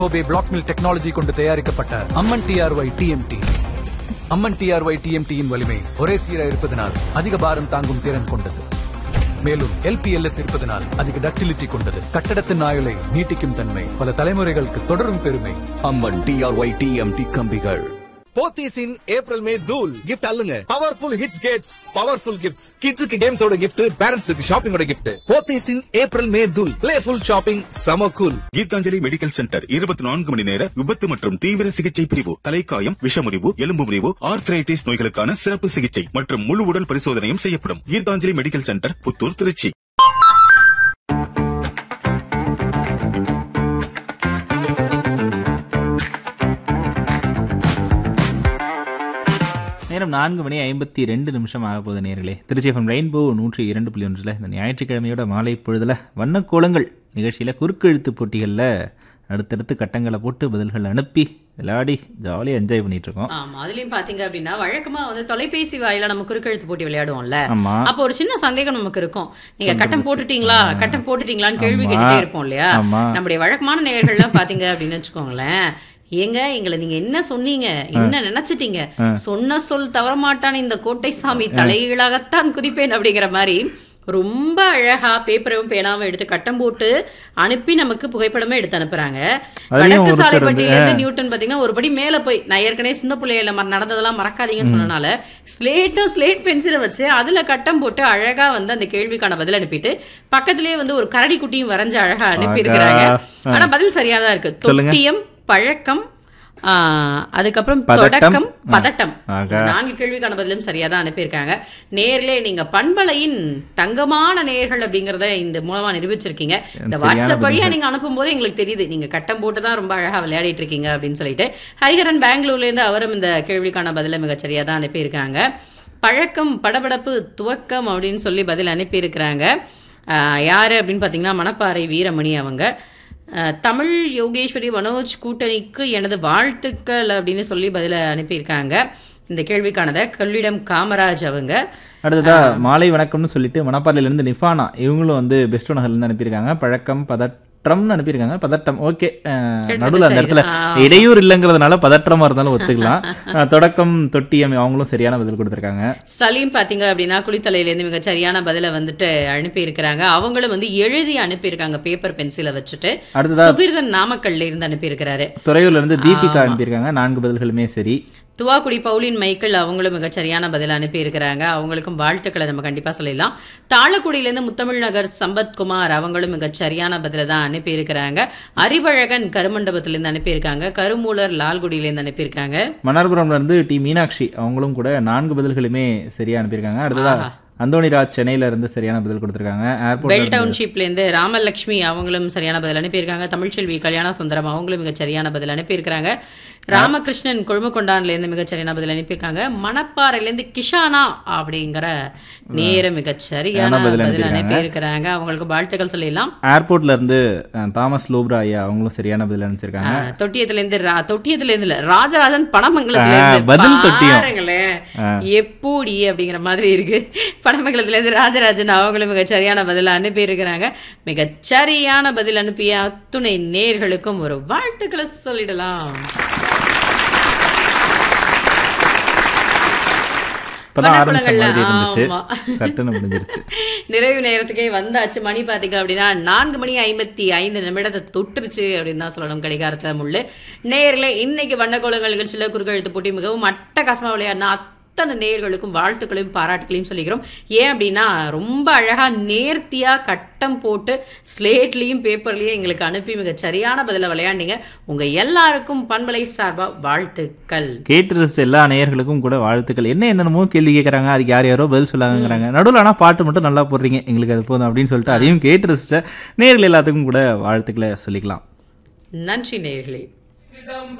ஓபே black mill technology கொண்டு தயாரிக்கப்பட்ட Amman TRY TMT Amman TRY டிஎம்டியின் வலிமை ஒரே சீரா இருப்பதனால் அதிக பாரம் தாங்கும் திறன் கொண்டது மேலும் எல்பிஎல்எஸ் இருப்பதனால் அதிக டக்டிலிட்டி கொண்டது கட்டடத்தின் ஆயுளை நீட்டிக்கும் தன்மை பல தலைமுறைகளுக்கு தொடரும் பெருமை அம்மன் டிஆர்ஒய் டிஎம்டி கம்பிகள் போத்தீஸ் இன் ஏப்ரல் மே தூல் கிஃப்ட் அல்லுங்க பவர்ஃபுல் ஹிட்ஸ் கேட்ஸ் பவர்ஃபுல் கிஃப்ட்ஸ் கிட்ஸுக்கு கேம்ஸோட கிஃப்ட் பேரண்ட்ஸுக்கு ஷாப்பிங்கோட gift Pothys in April May தூல் பிளேஃபுல் ஷாப்பிங் சம கூல் கீதாஞ்சலி மெடிக்கல் சென்டர் இருபத்தி நான்கு மணி நேர விபத்து மற்றும் தீவிர சிகிச்சை பிரிவு தலைக்காயம் விஷமுறிவு எலும்பு முறிவு ஆர்த்ரைட்டிஸ் நோய்களுக்கான சிறப்பு சிகிச்சை மற்றும் முழு உடல் பரிசோதனையும் செய்யப்படும் கீதாஞ்சலி மெடிக்கல் சென்டர் புத்தூர் திருச்சி நேரம் நான்கு மணி ஐம்பத்தி ரெண்டு நிமிஷம் ஆக போகுது நேர்களே திருச்சி எஃப்எம் ரெயின்போ நூற்றி இரண்டு புள்ளி ஒன்றில் இந்த ஞாயிற்றுக்கிழமையோட மாலை பொழுதுல வண்ணக்கோலங்கள் நிகழ்ச்சியில் குறுக்கெழுத்து போட்டிகளில் அடுத்தடுத்து கட்டங்களை போட்டு பதில்கள் அனுப்பி விளையாடி ஜாலியாக என்ஜாய் பண்ணிட்டு இருக்கோம் ஆமா அதுலயும் பாத்தீங்க அப்படின்னா வழக்கமா வந்து தொலைபேசி வாயில நம்ம குறுக்கெழுத்து போட்டி விளையாடுவோம்ல ஆமா. அப்போ ஒரு சின்ன சந்தேகம் நமக்கு இருக்கும் நீங்க கட்டம் போட்டுட்டீங்களா கட்டம் போட்டுட்டீங்களான்னு கேள்வி கேட்டுட்டே இருப்போம் இல்லையா ஆமா. நம்முடைய வழக்கமான நேயர்கள்லாம் பாத்தீங்க அப்படின்னு வச்சுக்கோங்களேன் ஏங்க எங்களை நீங்க என்ன சொன்னீங்க என்ன நினைச்சிட்டீங்க சொன்ன சொல் தவறமாட்டான் இந்த கோட்டை சாமி தலைகீழாகத்தான் குதிப்பேன் அப்படிங்கிற மாதிரி ரொம்ப அழகா பேப்பரும் பேனாவும் எடுத்து கட்டம் போட்டு அனுப்பி நமக்கு புகைப்படமே எடுத்து அனுப்புறாங்க அதுலயும் வடக்கு ஒருத்தர் வந்து, சாலைப்பட்டியில இருந்து நியூட்டன் பாத்தீங்கன்னா ஒரு படி மேல போய் நான் ஏற்கனவே சின்ன பிள்ளையில மற- நடந்ததெல்லாம் மறக்காதீங்கன்னு சொன்னனால ஸ்லேட்டும் ஸ்லேட் பென்சிலை வச்சு அதுல கட்டம் போட்டு அழகா வந்து அந்த கேள்விக்கான பதில் அனுப்பிட்டு பக்கத்திலேயே வந்து ஒரு கரடி குட்டியும் வரைஞ்சு அழகா அனுப்பி இருக்கிறாங்க ஆகா. ஆனா பதில் சரியா தான் இருக்கு சொல்லுங்க. தொட்டியம் பழக்கம் ஆ, அதுக்கப்புறம் பதட்டம். தொடக்கம் ஆ. பதட்டம் ஆகா. நான்கு கேள்விக்கான பதிலும் சரியா தான் அனுப்பியிருக்காங்க நேர்லே நீங்க பண்பலையின் தங்கமான நேர்கள் அப்படிங்கறத இந்த மூலமா நிரூபிச்சிருக்கீங்க இந்த சரியான வாட்ஸ்அப் வழியா பதில்கள். நீங்க அனுப்பும் போது எங்களுக்கு தெரியுது நீங்க கட்டம் போட்டு தான் ரொம்ப அழகா விளையாடிட்டு இருக்கீங்க அப்படின்னு சொல்லிட்டு ஹரிஹரன் பெங்களூர்ல இருந்து அவரும் இந்த கேள்விக்கான பதில மிகச் சரியா தான் அனுப்பியிருக்காங்க பழக்கம் படபடப்பு துவக்கம் அப்படின்னு சொல்லி பதில் அனுப்பியிருக்கிறாங்க ஆஹ் யாரு அப்படின்னு பார்த்தீங்கன்னா மணப்பாறை வீரமணி அவங்க ஆஹ் தமிழ் யோகேஸ்வரி மனோஜ் கூட்டணிக்கு எனது வாழ்த்துக்கள் அப்படின்னு சொல்லி பதில அனுப்பியிருக்காங்க இந்த கேள்விக்கானதை கொள்ளிடம் காமராஜ் அவங்க அடுத்ததா மாலை வணக்கம்னு சொல்லிட்டு மணப்பாறையில இருந்து நிஃபானா இவங்களும் வந்து பெஸ்ட் நகர்ல இருந்து அனுப்பியிருக்காங்க பழக்கம் பதற்றம்னு அனுப்பியிருக்காங்க பதட்டம் ஓகே நடுவில் அந்த இடத்துல சரிதான். இடையூறு இல்லைங்கிறதுனால பதற்றமா இருந்தாலும் ஒத்துக்கலாம் அஹ், தொடக்கம் தொட்டியம் அவங்களும் சரியான பதில் கொடுத்திருக்காங்க சலீம் பாத்தீங்க அப்படின்னா குளித்தலையிலேருந்து மிக சரியான பதில வந்துட்டு அனுப்பி இருக்கிறாங்க அவங்களும் வந்து எழுதி அனுப்பியிருக்காங்க பேப்பர் பென்சிலை வச்சுட்டு அடுத்ததா சுகிர்தன் நாமக்கல்ல இருந்து அனுப்பியிருக்கிறாரு துறையூர்ல இருந்து தீபிகா அனுப்பியிருக்காங்க நான்கு பதில்களுமே சரி துவாக்குடி பவுலின் மைக்கேல் அவங்களும் மிக சரியான பதில் அனுப்பி இருக்கிறாங்க அவங்களுக்கும் வாழ்த்துக்களை நம்ம கண்டிப்பா சொல்லிடலாம் தாளக்குடியிலேருந்து முத்தமிழ் நகர் சம்பத்குமார் அவங்களும் மிக சரியான பதில தான் அனுப்பி இருக்கிறாங்க அறிவழகன் கருமண்டபத்திலேருந்து அனுப்பியிருக்காங்க கருமூலர் லால்குடியிலேருந்து அனுப்பியிருக்காங்க மன்னார்புரம்ல இருந்து டி மீனாட்சி அவங்களும் கூட நான்கு பதில்களுமே சரியா அனுப்பியிருக்காங்க அடுத்ததா அந்தோணிராஜ் சென்னையில இருந்து சரியான பதில் கொடுத்திருக்காங்க பெல் ஏர்போர்ட் டவுன்ஷிப்ல இருந்து ராமலட்சுமி அவங்களும் சரியான பதில் அனுப்பியிருக்காங்க தமிழ்ச்செல்வி கல்யாண சுந்தரம் அவங்களும் மிக சரியான பதில் அனுப்பியிருக்காங்க ராமகிருஷ்ணன் கொழுமக்கொண்டான்ல இருந்து மிக சரியான பதில் அனுப்பியிருக்காங்க மணப்பாறையில இருந்து கிஷானா அப்படிங்கிற நேர மிக சரியான பதில் பதில் அனுப்பியிருக்காங்க. அனுப்பியிருக்கிறாங்க அவங்களுக்கு வாழ்த்துக்கள் சொல்லிடலாம் ஏர்போர்ட்ல இருந்து அஹ், தாமஸ் லோப்ரா ஐயா அவங்களும் சரியான பதில் அனுப்பிச்சிருக்காங்க ஆஹ், தொட்டியத்துல இருந்து ரா- தொட்டியத்துல இருந்து இல்ல ராஜராஜன் பணமங்கலத்துல இருந்து ஆ, பதில் தொட்டியம். பாருங்களேன் எப்படி அப்படிங்கிற மாதிரி இருக்கு பணமங்கலத்துல இருந்து ராஜராஜன் அவங்களும் மிக சரியான பதில் அனுப்பி இருக்கிறாங்க மிக சரியான பதில் அனுப்பிய அத்துணை நேர்களுக்கும் ஒரு வாழ்த்துக்களை சொல்லிடலாம் இப்பதான் ஆரம்பிச்ச வண்ணக்குளங்கள்ல, மாதிரி இருந்துச்சு ஆமா. சட்டுன்னு முடிஞ்சிருச்சு நிறைவு நேரத்துக்கே வந்தாச்சு மணி பாத்தீங்க அப்படின்னா நான்கு மணி ஐம்பத்தி ஐந்து நிமிடத்தை தொட்டுருச்சு அப்படின்னு தான் சொல்லணும் கடிகாரத்துல முள்ளு நேர்ல இன்னைக்கு வண்ணக்கோலங்கள் நிகழ்ச்சியில குறுக்கெழுத்து போட்டி மிகவும் அட்டகாசமா விளையாடின அத்தனை நேர்களுக்கும் வாழ்த்துக்களையும் பாராட்டுகளையும் சொல்லிக்கிறோம் ஏன் அப்படின்னா ரொம்ப அழகா நேர்த்தியா கட்டம் போட்டு ஸ்லேட்லயும் பேப்பர்லயும் எங்களுக்கு அனுப்பி மிக சரியான பதில விளையாண்டீங்க உங்க எல்லாருக்கும் பண்பலை சார்பா வாழ்த்துக்கள் கேட்டு ரசிச்ச எல்லா நேயர்களுக்கும் கூட வாழ்த்துக்கள் என்ன என்னென்னமோ கேள்வி கேட்கறாங்க அதுக்கு யார் யாரோ பதில் சொல்லாங்கிறாங்க நடுவில் ஆனால் பாட்டு மட்டும் நல்லா போடுறீங்க எங்களுக்கு அது போதும் அப்படின்னு சொல்லிட்டு அதையும் கேட்டு ரசிச்ச நேயர்கள் எல்லாத்துக்கும் கூட வாழ்த்துக்களை சொல்லிக்கலாம் நன்றி நேர்களே